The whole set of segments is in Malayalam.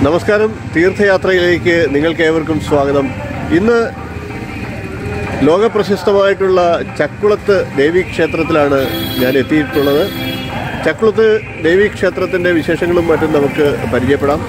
നമസ്കാരം തീർത്ഥയാത്രയിലേക്ക് നിങ്ങൾക്ക് ഏവർക്കും സ്വാഗതം ഇന്ന് ലോകപ്രശസ്തമായിട്ടുള്ള ചക്കുളത്ത് ദേവീക്ഷേത്രത്തിലാണ് ഞാൻ എത്തിയിട്ടുള്ളത് ചക്കുളത്ത് ദേവീക്ഷേത്രത്തിൻ്റെ വിശേഷങ്ങളും മറ്റും നമുക്ക് പരിചയപ്പെടാം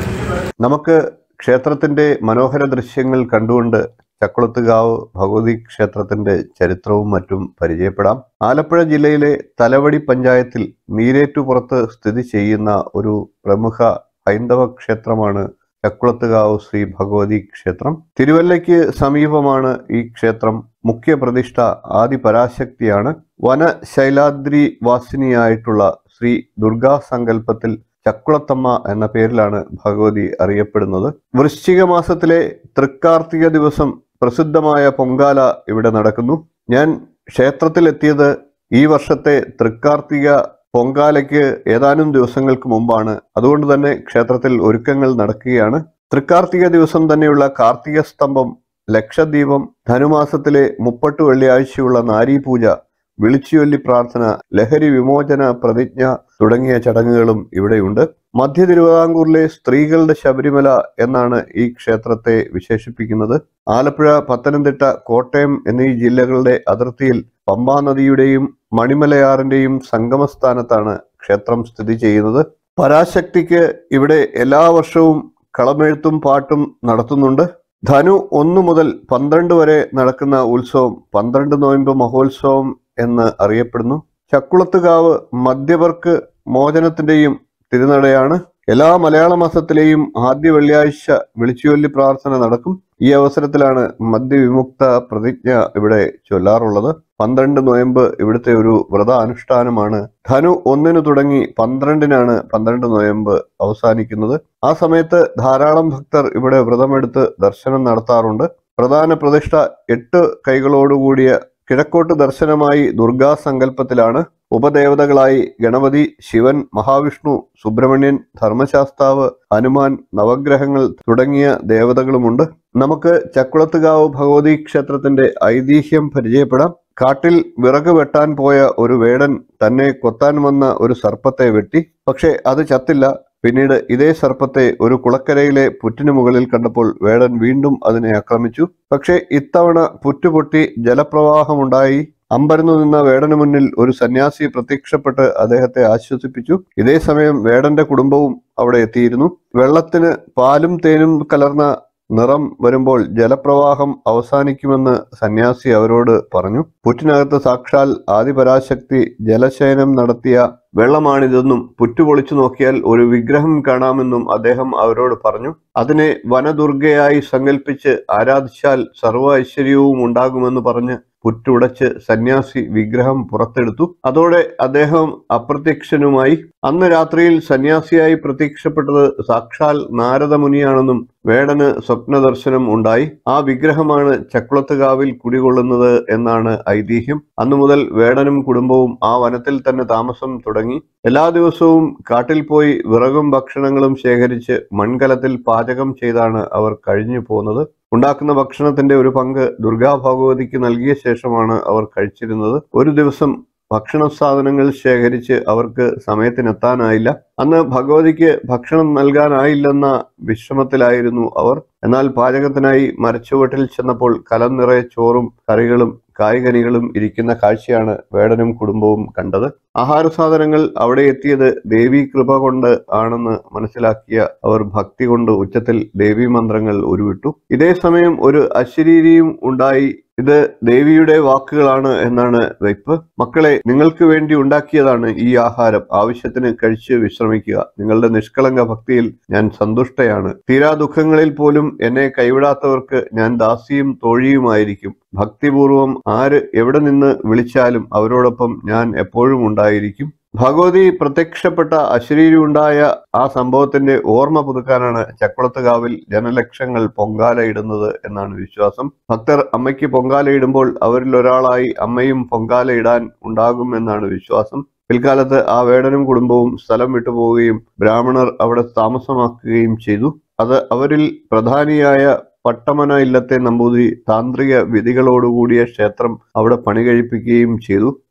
നമുക്ക് ക്ഷേത്രത്തിൻ്റെ മനോഹര ദൃശ്യങ്ങൾ കണ്ടുകൊണ്ട് ചക്കുളത്തുകാവ് ഭഗവതി ക്ഷേത്രത്തിന്റെ ചരിത്രവും മറ്റും പരിചയപ്പെടാം ആലപ്പുഴ ജില്ലയിലെ തലവടി പഞ്ചായത്തിൽ നീരേറ്റുപുറത്ത് സ്ഥിതി ചെയ്യുന്ന ഒരു പ്രമുഖ ഹൈന്ദവ ക്ഷേത്രമാണ് ചക്കുളത്തുകാവ് ശ്രീ ഭഗവതി ക്ഷേത്രം തിരുവല്ലയ്ക്ക് സമീപമാണ് ഈ ക്ഷേത്രം മുഖ്യ പ്രതിഷ്ഠ ആദിപരാശക്തിയാണ് വനശൈലാദ്രി വാസിനിയായിട്ടുള്ള ശ്രീ ദുർഗാ സങ്കല്പത്തിൽ ചക്കുളത്തമ്മ എന്ന പേരിലാണ് ഭഗവതി അറിയപ്പെടുന്നത് വൃശ്ചിക മാസത്തിലെ തൃക്കാർത്തിക ദിവസം പ്രസിദ്ധമായ പൊങ്കാല ഇവിടെ നടക്കുന്നു ഞാൻ ക്ഷേത്രത്തിലെത്തിയത് ഈ വർഷത്തെ തൃക്കാർത്തിക പൊങ്കാലയ്ക്ക് ഏതാനും ദിവസങ്ങൾക്ക് മുമ്പാണ് അതുകൊണ്ട് തന്നെ ക്ഷേത്രത്തിൽ ഒരുക്കങ്ങൾ നടക്കുകയാണ് തൃക്കാർത്തിക ദിവസം തന്നെയുള്ള കാർത്തിക സ്തംഭം ലക്ഷദ്വീപം ധനുമാസത്തിലെ മുപ്പട്ട് വെള്ളിയാഴ്ചയുള്ള നാരീപൂജ വിളിച്ചുചൊല്ലി പ്രാർത്ഥന ലഹരി വിമോചന പ്രതിജ്ഞ തുടങ്ങിയ ചടങ്ങുകളും ഇവിടെയുണ്ട് മധ്യ തിരുവിതാംകൂറിലെ സ്ത്രീകളുടെ ശബരിമല എന്നാണ് ഈ ക്ഷേത്രത്തെ വിശേഷിപ്പിക്കുന്നത് ആലപ്പുഴ പത്തനംതിട്ട കോട്ടയം എന്നീ ജില്ലകളുടെ അതിർത്തിയിൽ പമ്പാ നദിയുടെയും മണിമലയാറിന്റെയും സംഗമസ്ഥാനത്താണ് ക്ഷേത്രം സ്ഥിതി ചെയ്യുന്നത് പരാശക്തിക്ക് ഇവിടെ എല്ലാ വർഷവും കളമെഴുത്തും പാട്ടും നടത്തുന്നുണ്ട് ധനു ഒന്നു മുതൽ പന്ത്രണ്ട് വരെ നടക്കുന്ന ഉത്സവം പന്ത്രണ്ട് നോയമ്പ് മഹോത്സവം എന്ന് അറിയപ്പെടുന്നു ചക്കുളത്തുകാവ് മധ്യവർക്ക് മോചനത്തിന്റെയും തിരുനടയാണ് എല്ലാ മലയാള മാസത്തിലെയും ആദ്യ വെള്ളിയാഴ്ച വിളിച്ചുചൊല്ലി പ്രാർത്ഥന നടക്കും ഈ അവസരത്തിലാണ് മദ്യവിമുക്ത പ്രതിജ്ഞ ഇവിടെ ചൊല്ലാറുള്ളത് പന്ത്രണ്ട് നോയമ്പ് ഇവിടുത്തെ ഒരു വ്രത അനുഷ്ഠാനമാണ് ധനു ഒന്നിന് തുടങ്ങി പന്ത്രണ്ടിനാണ് പന്ത്രണ്ട് നോയമ്പ് അവസാനിക്കുന്നത് ആ സമയത്ത് ധാരാളം ഭക്തർ ഇവിടെ വ്രതമെടുത്ത് ദർശനം നടത്താറുണ്ട് പ്രധാന പ്രതിഷ്ഠ എട്ട് കൈകളോടുകൂടിയ കിഴക്കോട്ട് ദർശനമായി ദുർഗാ സങ്കല്പത്തിലാണ് ഉപദേവതകളായി ഗണപതി ശിവൻ മഹാവിഷ്ണു സുബ്രഹ്മണ്യൻ ധർമ്മശാസ്താവ് ഹനുമാൻ നവഗ്രഹങ്ങൾ തുടങ്ങിയ ദേവതകളുമുണ്ട് നമുക്ക് ചക്കുളത്തുകാവ് ഭഗവതി ക്ഷേത്രത്തിന്റെ ഐതിഹ്യം പരിചയപ്പെടാം കാട്ടിൽ വിറക് വെട്ടാൻ പോയ ഒരു വേടൻ തന്നെ കൊത്താൻ വന്ന ഒരു സർപ്പത്തെ വെട്ടി പക്ഷേ അത് ചത്തില്ല പിന്നീട് ഇതേ സർപ്പത്തെ ഒരു കുളക്കരയിലെ പുറ്റിനു മുകളിൽ കണ്ടപ്പോൾ വേടൻ വീണ്ടും അതിനെ ആക്രമിച്ചു പക്ഷേ ഇത്തവണ പുറ്റുപൊട്ടി ജലപ്രവാഹമുണ്ടായി അമ്പരന്നു നിന്ന വേടന് മുന്നിൽ ഒരു സന്യാസി പ്രത്യക്ഷപ്പെട്ട് അദ്ദേഹത്തെ ആശ്വസിപ്പിച്ചു ഇതേ സമയം വേടന്റെ കുടുംബവും അവിടെ എത്തിയിരുന്നു വെള്ളത്തിന് പാലും തേനും കലർന്ന നിറം വരുമ്പോൾ ജലപ്രവാഹം അവസാനിക്കുമെന്ന് സന്യാസി അവരോട് പറഞ്ഞു പുറ്റിനകത്ത് സാക്ഷാൽ ആദിപരാശക്തി ജലശയനം നടത്തിയ വെള്ളമാണിതെന്നും പുറ്റുപൊളിച്ചു നോക്കിയാൽ ഒരു വിഗ്രഹം കാണാമെന്നും അദ്ദേഹം അവരോട് പറഞ്ഞു അതിനെ വനദുർഗയായി സങ്കല്പിച്ച് ആരാധിച്ചാൽ സർവ്വ ഐശ്വര്യവും ഉണ്ടാകുമെന്ന് പറഞ്ഞ് പുറ്റുടച്ച് സന്യാസി വിഗ്രഹം പുറത്തെടുത്തു അതോടെ അദ്ദേഹം അപ്രത്യക്ഷനുമായി അന്ന് രാത്രിയിൽ സന്യാസിയായി പ്രത്യക്ഷപ്പെട്ടത് സാക്ഷാൽ നാരദമുനിയാണെന്നും വേടന് സ്വപ്നദർശനം ഉണ്ടായി ആ വിഗ്രഹമാണ് ചക്കുളത്തുകാവിൽ കുടികൊള്ളുന്നത് എന്നാണ് ഐതിഹ്യം അന്നു മുതൽ വേടനും കുടുംബവും ആ വനത്തിൽ തന്നെ താമസം തുടങ്ങി എല്ലാ ദിവസവും കാട്ടിൽ പോയി വിറകും ഭക്ഷണങ്ങളും ശേഖരിച്ച് മൺകലത്തിൽ പാചകം ചെയ്താണ് അവർ കഴിഞ്ഞു പോകുന്നത് ഉണ്ടാക്കുന്ന ഭക്ഷണത്തിന്റെ ഒരു പങ്ക് ദുർഗാ ഭഗവതിക്ക് നൽകിയ ശേഷമാണ് അവർ കഴിച്ചിരുന്നത് ഒരു ദിവസം ഭക്ഷണ സാധനങ്ങൾ ശേഖരിച്ച് അവർക്ക് സമയത്തിനെത്താനായില്ല അന്ന് ഭഗവതിക്ക് ഭക്ഷണം നൽകാനായില്ലെന്ന വിഷമത്തിലായിരുന്നു അവർ എന്നാൽ പാചകത്തിനായി മരച്ചുവട്ടിൽ ചെന്നപ്പോൾ കലം നിറയെ ചോറും കറികളും കായ്കനികളും ഇരിക്കുന്ന കാഴ്ചയാണ് വേടനും കുടുംബവും കണ്ടത് ആഹാര സാധനങ്ങൾ അവിടെ എത്തിയത് ദേവി കൃപ കൊണ്ട് ആണെന്ന് മനസ്സിലാക്കിയ അവർ ഭക്തി കൊണ്ട് ഉച്ചത്തിൽ ദേവീ മന്ത്രങ്ങൾ ഉരുവിട്ടു ഇതേ സമയം ഒരു അശരീരിയും ഉണ്ടായി ഇത് ദേവിയുടെ വാക്കുകളാണ് എന്നാണ് വയ്പ് മക്കളെ നിങ്ങൾക്ക് വേണ്ടി ഉണ്ടാക്കിയതാണ് ഈ ആഹാരം ആവശ്യത്തിന് കഴിച്ച് വിശ്രമിക്കുക നിങ്ങളുടെ നിഷ്കളങ്ക ഭക്തിയിൽ ഞാൻ സന്തുഷ്ടയാണ് തീരാ ദുഃഖങ്ങളിൽ പോലും എന്നെ കൈവിടാത്തവർക്ക് ഞാൻ ദാസിയും തോഴിയുമായിരിക്കും ഭക്തിപൂർവം ആര് എവിടെ നിന്ന് വിളിച്ചാലും അവരോടൊപ്പം ഞാൻ എപ്പോഴും ഉണ്ടായിരിക്കും ഭഗവതി പ്രത്യക്ഷപ്പെട്ട അശരീരി ഉണ്ടായ ആ സംഭവത്തിന്റെ ഓർമ്മ പുതുക്കാനാണ് ചക്കുളത്തുകാവിൽ ജനലക്ഷങ്ങൾ പൊങ്കാലയിടുന്നത് എന്നാണ് വിശ്വാസം ഭക്തർ അമ്മയ്ക്ക് പൊങ്കാലയിടുമ്പോൾ അവരിൽ ഒരാളായി അമ്മയും പൊങ്കാലയിടാൻ ഉണ്ടാകും എന്നാണ് വിശ്വാസം പിൽക്കാലത്ത് ആ വേടനും കുടുംബവും സ്ഥലം വിട്ടുപോവുകയും ബ്രാഹ്മണർ അവിടെ താമസമാക്കുകയും ചെയ്തു അത് അവരിൽ പ്രധാനിയായ പട്ടമന ഇല്ലത്തെ നമ്പൂതിരി താന്ത്രിക വിധികളോടുകൂടിയ ക്ഷേത്രം അവിടെ പണി കഴിപ്പിക്കുകയും ചെയ്തു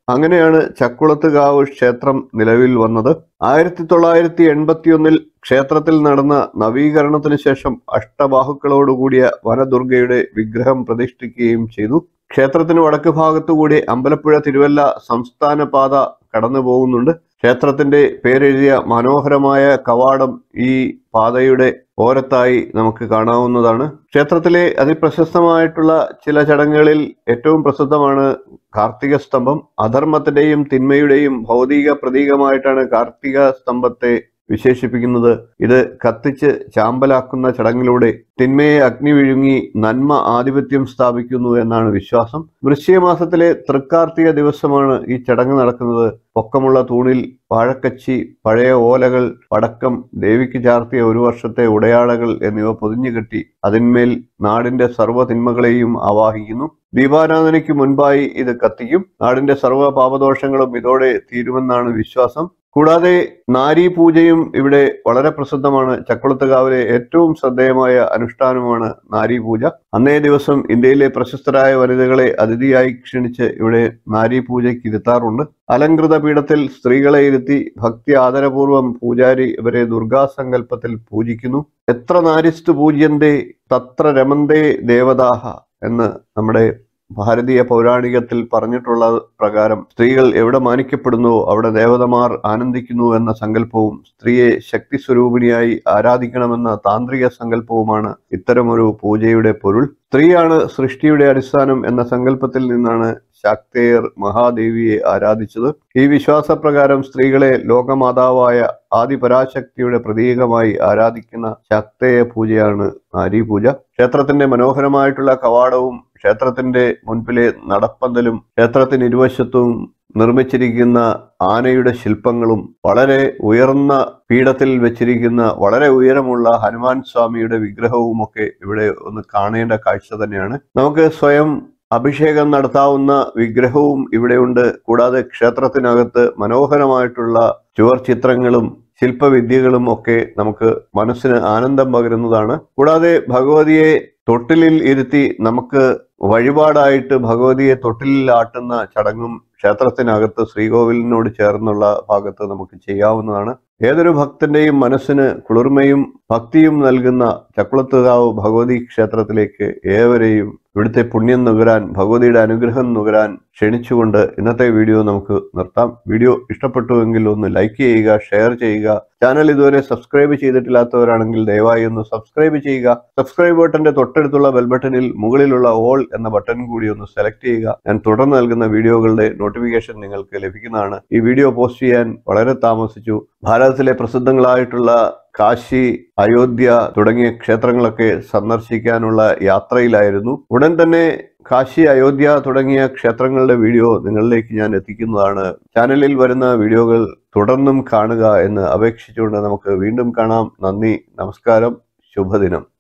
അങ്ങനെയാണ് ചക്കുളത്തുകാവ് ക്ഷേത്രം നിലവിൽ വന്നത് ആയിരത്തി തൊള്ളായിരത്തി എൺപത്തിയൊന്നിൽ ക്ഷേത്രത്തിൽ നടന്ന നവീകരണത്തിന് ശേഷം അഷ്ടബാഹുക്കളോടുകൂടിയ വനദുർഗയുടെ വിഗ്രഹം പ്രതിഷ്ഠിക്കുകയും ചെയ്തു ക്ഷേത്രത്തിന് വടക്ക് ഭാഗത്തുകൂടി അമ്പലപ്പുഴ തിരുവല്ല സംസ്ഥാന പാത കടന്നു പോകുന്നുണ്ട് ക്ഷേത്രത്തിന്റെ പേരെഴുതിയ മനോഹരമായ കവാടം ഈ പാതയുടെ ഓരത്തായി നമുക്ക് കാണാവുന്നതാണ് ക്ഷേത്രത്തിലെ അതിപ്രശസ്തമായിട്ടുള്ള ചില ചടങ്ങുകളിൽ ഏറ്റവും പ്രസിദ്ധമാണ് കാർത്തിക സ്തംഭം അധർമ്മത്തിന്റെയും തിന്മയുടെയും ഭൗതിക പ്രതീകമായിട്ടാണ് കാർത്തിക സ്തംഭത്തെ വിശേഷിപ്പിക്കുന്നത് ഇത് കത്തിച്ച് ചാമ്പലാക്കുന്ന ചടങ്ങിലൂടെ തിന്മയെ അഗ്നി വിഴുങ്ങി നന്മ ആധിപത്യം സ്ഥാപിക്കുന്നു എന്നാണ് വിശ്വാസം വൃശ്ചികമാസത്തിലെ തൃക്കാർത്തിക ദിവസമാണ് ഈ ചടങ്ങ് നടക്കുന്നത് പൊക്കമുള്ള തൂണിൽ വാഴക്കച്ചി പഴയ ഓലകൾ പടക്കം ദേവിക്ക് ചാർത്തിയ ഒരു വർഷത്തെ ഉടയാടകൾ എന്നിവ പൊതിഞ്ഞു കെട്ടി അതിന്മേൽ നാടിന്റെ സർവ്വ തിന്മകളെയും ആവാഹിക്കുന്നു ദീപാരാധനയ്ക്ക് മുൻപായി ഇത് കത്തിക്കും നാടിന്റെ സർവ്വ പാപദോഷങ്ങളും ഇതോടെ തീരുമെന്നാണ് വിശ്വാസം കൂടാതെ നാരീ പൂജയും ഇവിടെ വളരെ പ്രസിദ്ധമാണ് ചക്കുളത്തുകാവിലെ ഏറ്റവും ശ്രദ്ധേയമായ അനുഷ്ഠാനമാണ് നാരീ പൂജ അന്നേ ദിവസം ഇന്ത്യയിലെ പ്രശസ്തരായ വനിതകളെ അതിഥിയായി ക്ഷണിച്ച് ഇവിടെ നാരീ പൂജയ്ക്ക് ഇരുത്താറുണ്ട് അലങ്കൃത പീഠത്തിൽ സ്ത്രീകളെ ഇരുത്തി ഭക്തി ആദരപൂർവം പൂജാരി ഇവരെ ദുർഗാസങ്കല്പത്തിൽ പൂജിക്കുന്നു എത്ര നാരിസ്തു പൂജ്യന്തേ തത്ര രമന്തേ ദേവതാഹ എന്ന് നമ്മുടെ ഭാരതീയ പൗരാണികത്തിൽ പറഞ്ഞിട്ടുള്ള പ്രകാരം സ്ത്രീകൾ എവിടെ മാനിക്കപ്പെടുന്നുവോ അവിടെ ദേവതമാർ ആനന്ദിക്കുന്നു എന്ന സങ്കല്പവും സ്ത്രീയെ ശക്തി സ്വരൂപിണിയായി ആരാധിക്കണമെന്ന താന്ത്രിക സങ്കല്പവുമാണ് ഇത്തരമൊരു പൂജയുടെ പൊരുൾ സ്ത്രീയാണ് സൃഷ്ടിയുടെ അടിസ്ഥാനം എന്ന സങ്കല്പത്തിൽ നിന്നാണ് ശാക്തേയർ മഹാദേവിയെ ആരാധിച്ചത് ഈ വിശ്വാസപ്രകാരം സ്ത്രീകളെ ലോകമാതാവായ ആദിപരാശക്തിയുടെ പ്രതീകമായി ആരാധിക്കുന്ന ശാക്തേയ പൂജയാണ് നാരീപൂജ ക്ഷേത്രത്തിന്റെ മനോഹരമായിട്ടുള്ള കവാടവും ക്ഷേത്രത്തിന്റെ മുൻപിലെ നടപ്പന്തലും ക്ഷേത്രത്തിന് ഇരുവശത്തും നിർമ്മിച്ചിരിക്കുന്ന ആനയുടെ ശില്പങ്ങളും വളരെ ഉയർന്ന പീഠത്തിൽ വെച്ചിരിക്കുന്ന വളരെ ഉയരമുള്ള ഹനുമാൻ സ്വാമിയുടെ വിഗ്രഹവുമൊക്കെ ഇവിടെ ഒന്ന് കാണേണ്ട കാഴ്ച തന്നെയാണ് നമുക്ക് സ്വയം അഭിഷേകം നടത്താവുന്ന വിഗ്രഹവും ഇവിടെയുണ്ട് കൂടാതെ ക്ഷേത്രത്തിനകത്ത് മനോഹരമായിട്ടുള്ള ചുവർ ചിത്രങ്ങളും ശില്പവിദ്യകളും ഒക്കെ നമുക്ക് മനസ്സിന് ആനന്ദം പകരുന്നതാണ് കൂടാതെ ഭഗവതിയെ തൊട്ടിലിൽ ഇരുത്തി നമുക്ക് വഴിപാടായിട്ട് ഭഗവതിയെ തൊട്ടിലിൽ ആട്ടുന്ന ചടങ്ങും ക്ഷേത്രത്തിനകത്ത് ശ്രീകോവിലിനോട് ചേർന്നുള്ള ഭാഗത്ത് നമുക്ക് ചെയ്യാവുന്നതാണ് ഏതൊരു ഭക്തന്റെയും മനസ്സിന് കുളിർമയും ഭക്തിയും നൽകുന്ന ചക്കുളത്തുകാവ് ഭഗവതി ക്ഷേത്രത്തിലേക്ക് ഏവരെയും ഇവിടുത്തെ പുണ്യം നുകരാൻ ഭഗവതിയുടെ അനുഗ്രഹം നുകരാൻ ക്ഷണിച്ചുകൊണ്ട് ഇന്നത്തെ വീഡിയോ നമുക്ക് നിർത്താം വീഡിയോ ഇഷ്ടപ്പെട്ടുവെങ്കിൽ ഒന്ന് ലൈക്ക് ചെയ്യുക ഷെയർ ചെയ്യുക ചാനൽ ഇതുവരെ സബ്സ്ക്രൈബ് ചെയ്തിട്ടില്ലാത്തവരാണെങ്കിൽ ദയവായി ഒന്ന് സബ്സ്ക്രൈബ് ചെയ്യുക സബ്സ്ക്രൈബ് ബട്ടന്റെ തൊട്ടടുത്തുള്ള ബെൽ ബട്ടണിൽ മുകളിലുള്ള ഓൾ എന്ന ബട്ടൺ കൂടി ഒന്ന് സെലക്ട് ചെയ്യുക ഞാൻ തുടർന്ന് നൽകുന്ന വീഡിയോകളുടെ നോട്ടിഫിക്കേഷൻ നിങ്ങൾക്ക് ലഭിക്കുന്നതാണ് ഈ വീഡിയോ പോസ്റ്റ് ചെയ്യാൻ വളരെ താമസിച്ചു ഭാരതത്തിലെ പ്രസിദ്ധങ്ങളായിട്ടുള്ള കാശി അയോധ്യ തുടങ്ങിയ ക്ഷേത്രങ്ങളൊക്കെ സന്ദർശിക്കാനുള്ള യാത്രയിലായിരുന്നു ഉടൻ തന്നെ കാശി അയോധ്യ തുടങ്ങിയ ക്ഷേത്രങ്ങളുടെ വീഡിയോ നിങ്ങളിലേക്ക് ഞാൻ എത്തിക്കുന്നതാണ് ചാനലിൽ വരുന്ന വീഡിയോകൾ തുടർന്നും കാണുക എന്ന് അപേക്ഷിച്ചുകൊണ്ട് നമുക്ക് വീണ്ടും കാണാം നന്ദി നമസ്കാരം ശുഭദിനം